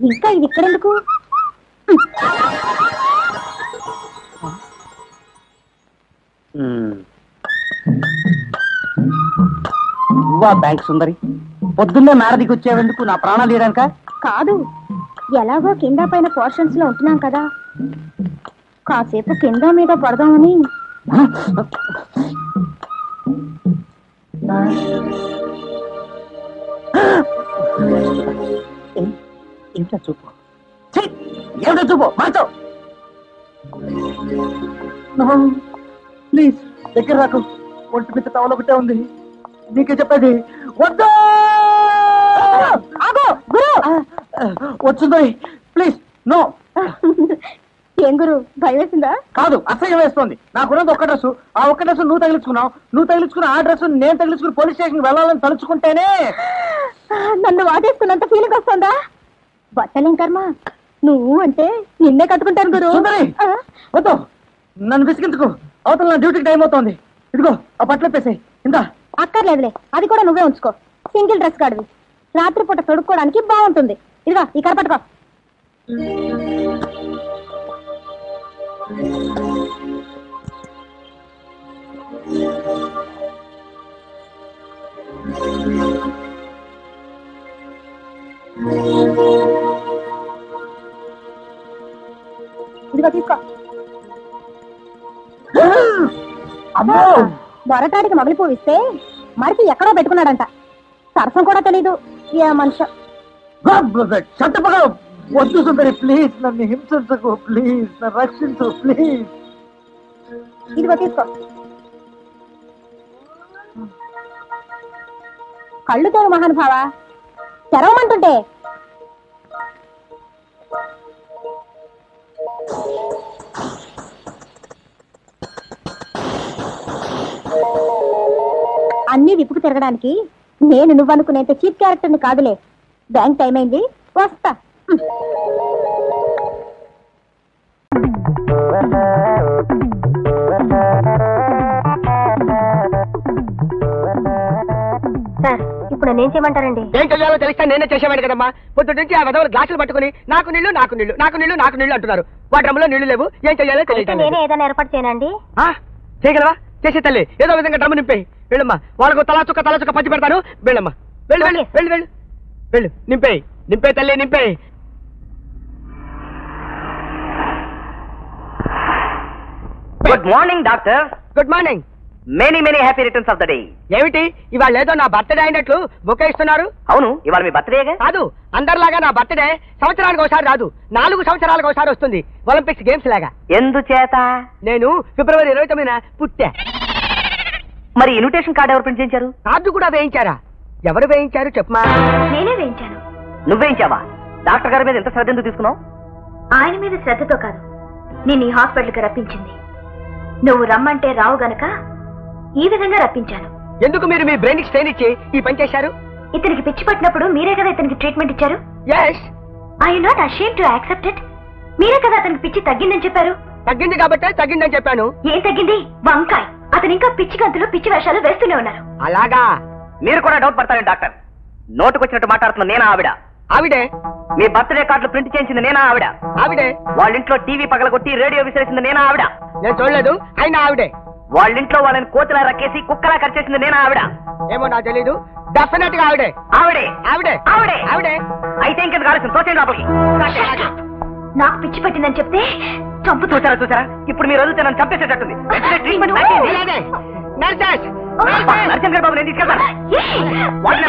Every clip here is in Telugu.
ఇంకా ఇది ఇక్కడెందుకు నువ్వా బ్యాంక్ సుందరి పొద్దున్నే మేరదికి వచ్చేందుకు నా ప్రాణాలు తీయడానిక కాదు ఎలాగో కింద పైన పోర్షన్స్ లో ఉంటున్నాం కదా కాసేపు కింద మీద పడదామని ఏమిటా చూపు ఛీ! ఏమిటా చూపు మార్చో ప్లీజ్ దగ్గర రాకు ఒంటి మీద టవల్ ఒకటే ఉంది నీకే చెప్పేది వద్దు ఆగో గురు వచ్చింది ప్లీజ్ నో ఏం గురు భయం వేసిందా కాదు అసహ్యం వేస్తోంది నాకున్నది ఒక్క డ్రెస్ ఆ ఒక్క డ్రెస్ నువ్వు తగిలించుకున్నావు నువ్వు తగిలించుకున్న ఆ డ్రెస్ నేను తగిలించుకుని పోలీస్ స్టేషన్ వెళ్ళాలని తలుచుకుంటేనే నన్ను వాటేసుకున్నంత ఫీలింగ్ వస్తుందా బట్టలేం కర్మ నువ్వు అంటే నిన్నే కట్టుకుంటాను గురు సుందరి! ఆ? వద్దు నన్ను విసిగించుకో అవతల నా డ్యూటీకి టైం అవుతోంది ఇదిగో ఆ బట్టలు పేసాయి ఇందా అక్కర్లేదులే అది కూడా నువ్వే ఉంచుకో సింగిల్ డ్రెస్ కాడివి రాత్రిపూట తొడుక్కోవడానికి బాగుంటుంది ఇదిగో ఈ కర పట్టుకో ఇదిగో తీసుకో అమ్మో మొరటాడికి మగిలి పువ్విస్తే మరికి ఎక్కడో పెట్టుకున్నాడంట సరసం కూడా తెలీదు ఏ మనిషి చట్టపగా వద్దు సుందరి ప్లీజ్ నన్ను హింసించకు ప్లీజ్ నన్ను రక్షించు ప్లీజ్ ఇదిగో తీసుకో కళ్ళు తోడు మహానుభావ తెరవమంటుంటే అన్ని విప్పుకు తిరగడానికి నేను నువ్వనుకునేంత చీప్ క్యారెక్టర్ని కాదులే బ్యాంక్ టైం అయింది వస్తా సార్ ఇప్పుడు నేనేం చేయమంటారండి ఏం చెయ్యాలో తెలిస్తే నేనే చేసేవాడిని కదమ్మా పొద్దు నుంచి ఆ విధవులు గ్లాసులు పట్టుకుని నాకు నీళ్లు నాకు నీళ్లు నాకు నీళ్లు నాకు నీళ్లు అంటున్నారు వాటి డ్రమ్ములో నీళ్లు లేవు ఏం చెయ్యాలో అయితే తెలియటం నేనే లేదు. ఏదైనా ఏర్పాటు చేయనండి ఆ, చేయగలవా చేసే తల్లి ఏదో విధంగా డ్రమ్ము నింపేయి వెళ్ళమ్మా వాళ్ళకు తలా చుక్క తలా చుక్క పంచి పెడతాను వెళ్ళమ్మా వెళ్ళు వెళ్ళు ఓకే. వెళ్ళు వెళ్ళు వెళ్ళు నింపేయి నింపే తల్లి నింపేయి good morning doctor good morning many many happy returns of the day ఏమిటి ఇవాళ ఏదో నా బర్త్డే అయినట్లు బొకే ఇస్తున్నారు అవును ఇవాళ మీ బర్త్డేగా కాదు అందరిలాగా నా బర్త్డే సంవత్సరానికి ఒకసారి రాదు నాలుగు సంవత్సరాలకు ఒకసారి వస్తుంది ఒలింపిక్స్ గేమ్స్ లాగా ఎందుచేత నేను ఫిబ్రవరి ఇరవై తొమ్మిదిన పుట్టా మరి ఇన్విటేషన్ కార్డ్ ఎవరు ప్రింట్ చేయించారు కార్డు కూడా వేయించారా ఎవరు వేయించారు చెప్పమా నేనే వేయించాను నువ్వేయించావా డాక్టర్ గారి మీద ఎంత శ్రద్ధ ఎందుకు తీసుకున్నావు ఆయన మీద శ్రద్ధతో కాదు నేను ఈ హాస్పిటల్కి రప్పించింది నువ్వు రమ్మంటే రావు గనక ఈ విధంగా రప్పించాను ఎందుకు మీరు మీ బ్రెయిన్ స్ట్రెయిన్ ఇచ్చి ఈ పని చేశారు ఇతనికి పిచ్చి పట్టినప్పుడు మీరే కదా ఇతనికి ట్రీట్మెంట్ ఇచ్చారు yes I not ashamed to accept it మీరే కదా అతనికి పిచ్చి తగ్గిందని చెప్పారు తగ్గింది కాబట్టే తగ్గిందని చెప్పాను ఏం తగ్గింది వంకాయ్ అతను ఇంకా పిచ్చి గంతులు పిచ్చి వేషాలు వేస్తూనే ఉన్నారు అలాగా మీరు కూడా డౌట్ పడతారండి డాక్టర్ నోటుకొచ్చినట్టు మాట్లాడుతున్న నేనా ఆవిడ ఆవిడే మీ బర్త్డే కార్డులు ప్రింట్ చేయించింది నేనా ఆవిడ ఆవిడే వాళ్ళ ఇంట్లో టీవీ పగలగొట్టి రేడియో విసిరేసింది నేనా ఆవిడ నేను చూడలేదు అయినా ఆవిడే వాళ్ళ ఇంట్లో వాళ్ళని కోతిలా రక్కేసి కుక్కలా ఖర్చేసింది నేనా ఆవిడ ఏమో నాకు తెలీదు డెఫినెట్ గా ఆవిడే ఆవిడే ఆవిడే ఆవిడే ఆవిడే అయితే ఇంకెందుకు ఆలస్యం తోచేయండి లోపలికి నాకు పిచ్చి పట్టిందని చెప్తే చంపుతూ చూసారా చూసారా ఇప్పుడు మీరు వదిలితే నన్ను చంపేసేటట్టుంది వెంటనే ట్రీట్మెంట్ బ్యాక్ చేయండి. అలాగే నర్సెస్ అబ్బా, నరసింహ గారు బాబు నేను తీసుకెళ్తాను వాళ్ళని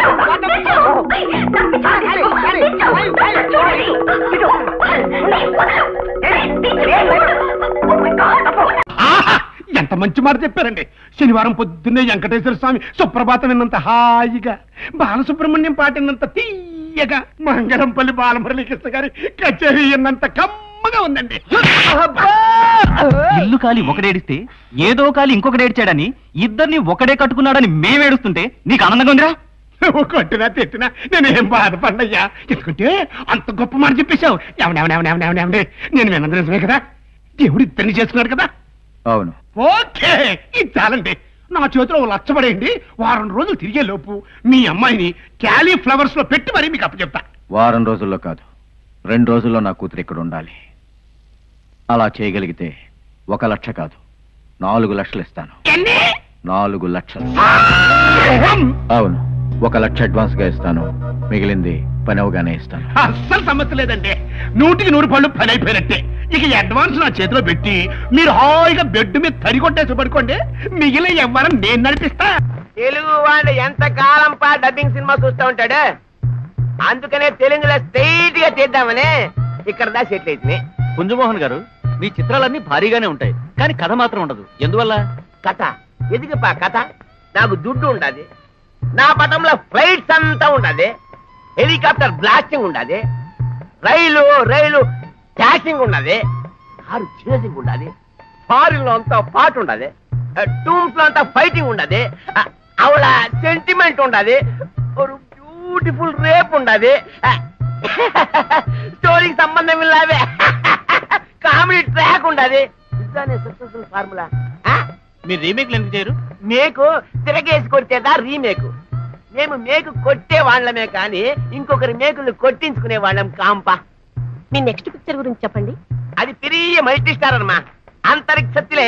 ఆహా! ఎంత మంచి మాట చెప్పారండి శనివారం పొద్దున్నే వెంకటేశ్వర స్వామి సుప్రభాతం విన్నంత హాయిగా బాలసుబ్రహ్మణ్యం పాటినంత తీయగా మంగళంపల్లి బాలమురళీకృష్ణ గారి కచేరీ విన్నంత కమ్మగా ఉందండి ఇల్లు కాలి ఒకడేడిస్తే ఏదో కాలి ఇంకొకటి ఏడ్చాడని ఇద్దరిని ఒకడే కట్టుకున్నాడని మేమేడుస్తుంటే నీకు ఆనందంగా ఉందిరా కొట్టినా తిట్టినా నేనేం బాధపడినయ్యా ఎందుకంటే అంత గొప్ప మాట చెప్పేశావు ఎవడెవడెవడెవడెవడే నేను విన్నది నిజమే కదా దేవుడు ఇద్దరిని చేసుకున్నాడు కదా అవును ఓకే ఇది చాలండి నా చేతిలో ఓ లచ్చ పడేయండి వారం రోజులు తిరిగే లోపు మీ అమ్మాయిని క్యాలీఫ్లవర్స్ లో పెట్టి మరీ మీకు అప్పచెప్తా వారం రోజుల్లో కాదు రెండు రోజుల్లో నా కూతురు ఇక్కడ ఉండాలి అలా చేయగలిగితే ఒక లక్ష కాదు నాలుగు లక్షలు ఇస్తాను నాలుగు లక్షలు అవును ఒక లక్ష అడ్వాన్స్ గా ఇస్తాను మిగిలింది పని అవగానే ఇస్తాను అస్సలు సమస్య లేదండి నూటికి నూరు పళ్ళు పని అయిపోయినట్టే ఇక ఈ అడ్వాన్స్ నా చేతిలో పెట్టి మీరు హాయిగా బెడ్ మీద తడి కొట్టేసి పడుకోండి మిగిలిన ఎవ్వరం నేను నడిపిస్తా తెలుగు వాడు ఎంత కాలం పా డబ్బింగ్ సినిమా చూస్తూ ఉంటాడు అందుకనే తెలుగులో స్ట్రైట్ గా తీద్దామని ఇక్కడ దా సెటిల్ అయితే పుంజమోహన్ గారు మీ చిత్రాలన్నీ భారీగానే ఉంటాయి కానీ కథ మాత్రం ఉండదు ఎందువల్ల కథ ఎదిగిపా కథ నాకు దుడ్డు ఉండదు నా పటంలో ఫ్లైట్స్ అంతా ఉండదు హెలికాప్టర్ బ్లాస్టింగ్ ఉండదు రైలు రైలు క్యాషింగ్ ఉన్నది కారు చేసింగ్ ఉండదు ఫారిన్ లో అంతా పాట ఉండదు టూమ్స్ లో అంతా ఫైటింగ్ ఉండదు అవಳ సెంటిమెంట్ ఉండదు ஒரு బ్యూటిఫుల్ రేప్ ఉండదు స్టోరీకి సంబంధం ఇల్లావే కామెడీ ట్రాక్ ఉండదు ఇదానే సక్సెస్ఫుల్ ఫార్ములా మీరు రీమేక్లు ఎందుకు చేయరు మేకు తిరగేసి కొట్టేదా రీమేకు మేము మేకు కొట్టే వాళ్ళమే కానీ ఇంకొకరి మేకులు కొట్టించుకునే వాళ్ళం కాంపా మీ నెక్స్ట్ పిక్చర్ గురించి చెప్పండి అది పెరియ మల్టీ స్టార్ అన్నమా అంతరిక్షత్తులే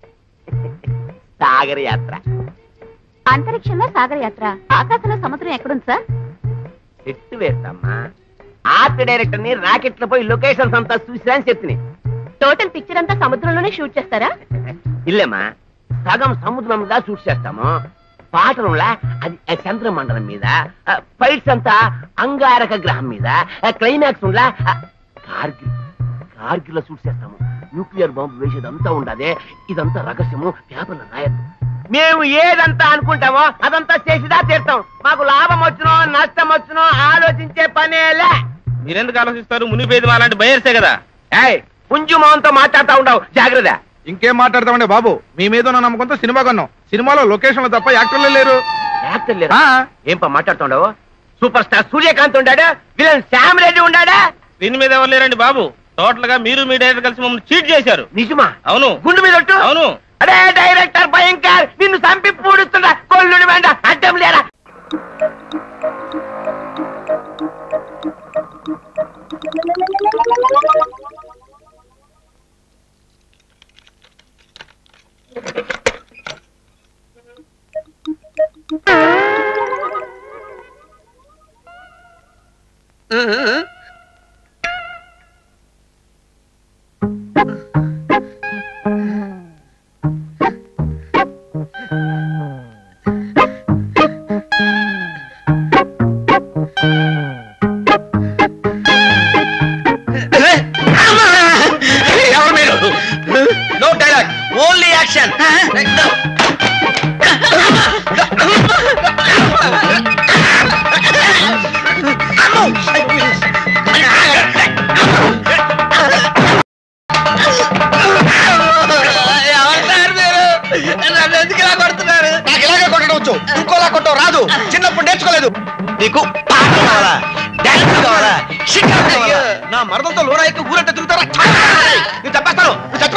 సాగర యాత్ర అంతరిక్షంలో సాగర యాత్ర ఆకాశంలో సముద్రం ఎక్కడుంది సార్ చెట్టు వేస్తామ్మా ఆర్ట్ డైరెక్టర్ ని రాకెట్ లో పోయి లొకేషన్స్ అంతా చూసిరా అని చెప్తున్నాయి టోటల్ పిక్చర్ అంతా సముద్రంలోనే షూట్ చేస్తారా ఇల్లేమా సగం సముద్రంలో షూట్ చేస్తాము పాటలంలా అది ఆ చంద్ర మండలం మీద ఫైట్స్ అంతా అంగారక గ్రహం మీద క్లైమాక్స్ ఉంలా కార్గిల్ కార్గిల్ లో షూట్ చేస్తాము న్యూక్లియర్ బాంబు వేసేదంతా ఉండదే ఇదంతా రహస్యము పేపర్లో రాయద్దు మేము ఏదంతా అనుకుంటామో అదంతా చేసిదా తీరుతాం మాకు లాభం వచ్చునో నష్టం వచ్చునో ఆలోచించే పనేలే మీరెందుకు ఆలోచిస్తారు మునిపేది అలాంటి బయర్సే కదా ఏయ్ పుంజు మొహంతో మాట్లాడుతా ఉండవు జాగ్రత్త ఇంకేం మాట్లాడతామండి బాబు మీ మీద ఉన్న నమ్మకంతో సినిమా కొన్నాం సినిమాలో లొకేషన్లు తప్ప యాక్టర్లు లేరు యాక్టర్ లేరా ఆ. ఏం పా మాట్లాడుతుండవు సూపర్ స్టార్ సూర్యకాంత్ ఉండాడు విలన్ శ్యామ్ రెడ్డి ఉండాడా దీని మీద ఎవరు లేరండి బాబు టోటల్ గా మీరు మీ డైరెక్టర్ కలిసి మమ్మల్ని చీట్ చేశారు నిజమా అవును గుండు మీద ఒట్టు? అవును అరే డైరెక్టర్ భయంకర్ నిన్ను చంపి పూడుతుందా కొల్లుని వెంట అడ్డం లేరా ఎవరు మీరు నో డైలాగ్ ఓన్లీ యాక్షన్ నాకు ఇలాగే కొట్టడం వచ్చు ఇంకోలా కొట్టడం రాదు చిన్నప్పుడు నేర్చుకోలేదు నీకు పాట కావాలా డాన్స్ కావాలా షికారు కావాలా నా మరదలతో లోన ఎక్కి ఊరంటే తిరుగుతారా నేను చెప్పేస్తాను నువ్వు చచ్చి